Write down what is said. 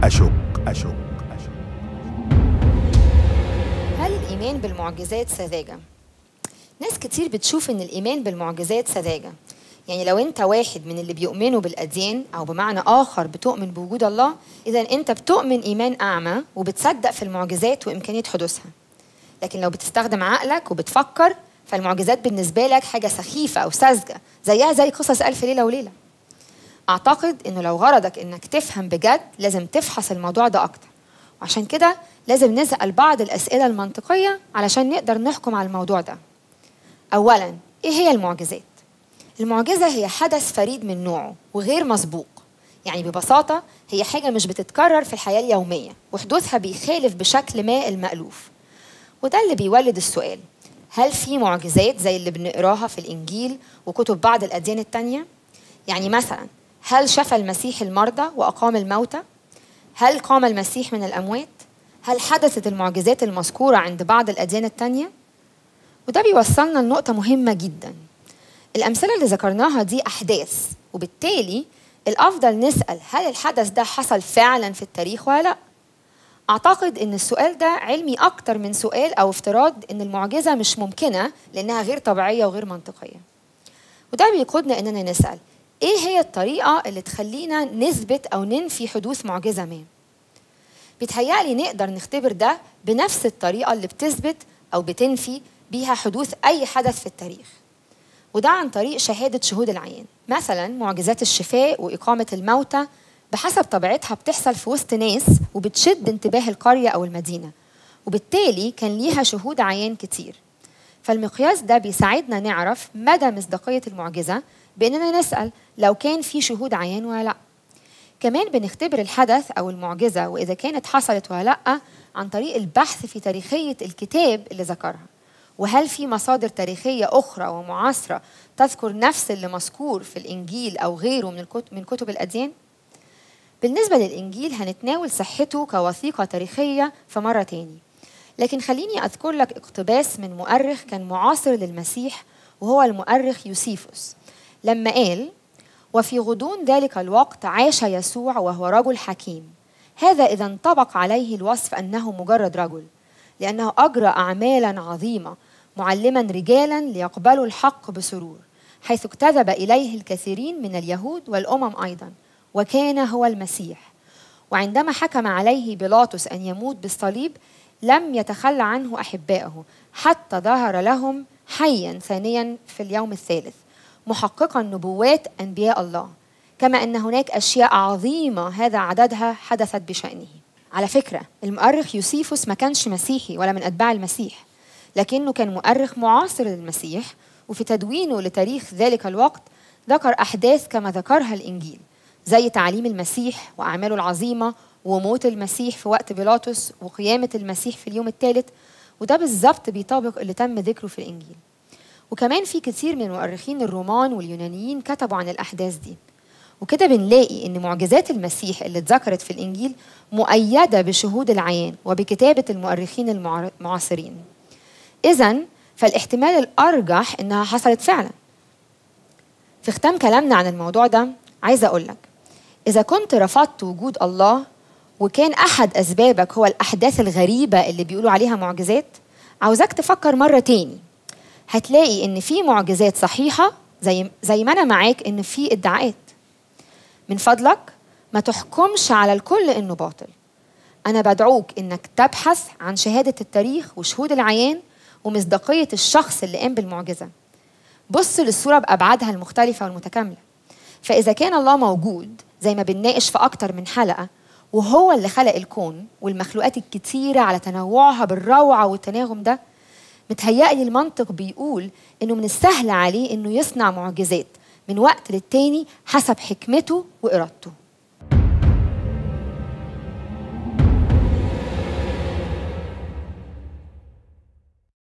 أشك أشك أشك هل الإيمان بالمعجزات سذاجة؟ ناس كتير بتشوف إن الإيمان بالمعجزات سذاجة يعني لو أنت واحد من اللي بيؤمنوا بالأديان أو بمعنى آخر بتؤمن بوجود الله إذا أنت بتؤمن إيمان أعمى وبتصدق في المعجزات وإمكانية حدوثها لكن لو بتستخدم عقلك وبتفكر فالمعجزات بالنسبة لك حاجة سخيفة أو ساذجة زيها زي قصص ألف ليلة وليلة أعتقد إنه لو غرضك إنك تفهم بجد لازم تفحص الموضوع ده أكتر وعشان كده لازم نسأل بعض الأسئلة المنطقية علشان نقدر نحكم على الموضوع ده أولا إيه هي المعجزات؟ المعجزة هي حدث فريد من نوعه وغير مسبوق يعني ببساطة هي حاجة مش بتتكرر في الحياة اليومية وحدوثها بيخالف بشكل ما المألوف وده اللي بيولد السؤال هل في معجزات زي اللي بنقراها في الإنجيل وكتب بعض الأديان التانية؟ يعني مثلا هل شفى المسيح المرضى وأقام الموتى؟ هل قام المسيح من الأموات؟ هل حدثت المعجزات المذكورة عند بعض الأديان التانية؟ وده بيوصلنا لنقطة مهمة جدا الأمثلة اللي ذكرناها دي أحداث وبالتالي الأفضل نسأل هل الحدث ده حصل فعلا في التاريخ ولا لأ؟ أعتقد إن السؤال ده علمي أكتر من سؤال أو افتراض إن المعجزة مش ممكنة لأنها غير طبيعية وغير منطقية وده بيقودنا إننا نسأل إيه هي الطريقة اللي تخلينا نثبت أو ننفي حدوث معجزة ما؟ بيتهيألي نقدر نختبر ده بنفس الطريقة اللي بتثبت أو بتنفي بيها حدوث أي حدث في التاريخ وده عن طريق شهادة شهود العيان مثلا معجزات الشفاء وإقامة الموتى بحسب طبيعتها بتحصل في وسط ناس وبتشد انتباه القرية أو المدينة وبالتالي كان ليها شهود عيان كتير فالمقياس ده بيساعدنا نعرف مدى مصداقية المعجزة بأننا نسأل لو كان في شهود عيان ولا لأ كمان بنختبر الحدث أو المعجزة وإذا كانت حصلت ولا لأ عن طريق البحث في تاريخية الكتاب اللي ذكرها وهل في مصادر تاريخية أخرى ومعاصرة تذكر نفس اللي مذكور في الإنجيل أو غيره من الكتب, من كتب الأديان؟ بالنسبة للإنجيل هنتناول صحته كوثيقة تاريخية في مرة تاني لكن خليني أذكر لك اقتباس من مؤرخ كان معاصر للمسيح وهو المؤرخ يوسيفوس لما قال وفي غضون ذلك الوقت عاش يسوع وهو رجل حكيم هذا إذا انطبق عليه الوصف أنه مجرد رجل لأنه أجرى أعمالا عظيمة معلما رجالا ليقبلوا الحق بسرور حيث اكتذب إليه الكثيرين من اليهود والأمم أيضا وكان هو المسيح وعندما حكم عليه بيلاطس أن يموت بالصليب لم يتخلى عنه أحبائه حتى ظهر لهم حيا ثانيا في اليوم الثالث محققا نبوات أنبياء الله كما أن هناك أشياء عظيمة هذا عددها حدثت بشأنه على فكرة المؤرخ يوسيفوس ما كانش مسيحي ولا من أتباع المسيح لكنه كان مؤرخ معاصر للمسيح وفي تدوينه لتاريخ ذلك الوقت ذكر أحداث كما ذكرها الإنجيل زي تعليم المسيح وأعماله العظيمة وموت المسيح في وقت بيلاطس وقيامة المسيح في اليوم الثالث وده بالظبط بيطابق اللي تم ذكره في الإنجيل وكمان في كتير من المؤرخين الرومان واليونانيين كتبوا عن الأحداث دي وكده بنلاقي ان معجزات المسيح اللي اتذكرت في الانجيل مؤيده بشهود العيان وبكتابه المؤرخين المعاصرين اذا فالاحتمال الارجح انها حصلت فعلا في ختام كلامنا عن الموضوع ده عايزه اقول لك اذا كنت رفضت وجود الله وكان احد اسبابك هو الاحداث الغريبه اللي بيقولوا عليها معجزات عاوزاك تفكر مره تاني هتلاقي ان في معجزات صحيحه زي زي ما انا معاك ان في ادعاءات من فضلك ما تحكمش على الكل انه باطل انا بدعوك انك تبحث عن شهاده التاريخ وشهود العيان ومصداقيه الشخص اللي قام بالمعجزه بص للصوره بابعادها المختلفه والمتكامله فاذا كان الله موجود زي ما بنناقش في اكتر من حلقه وهو اللي خلق الكون والمخلوقات الكتيره على تنوعها بالروعه والتناغم ده متهيألي المنطق بيقول انه من السهل عليه انه يصنع معجزات من وقت للتاني حسب حكمته وإرادته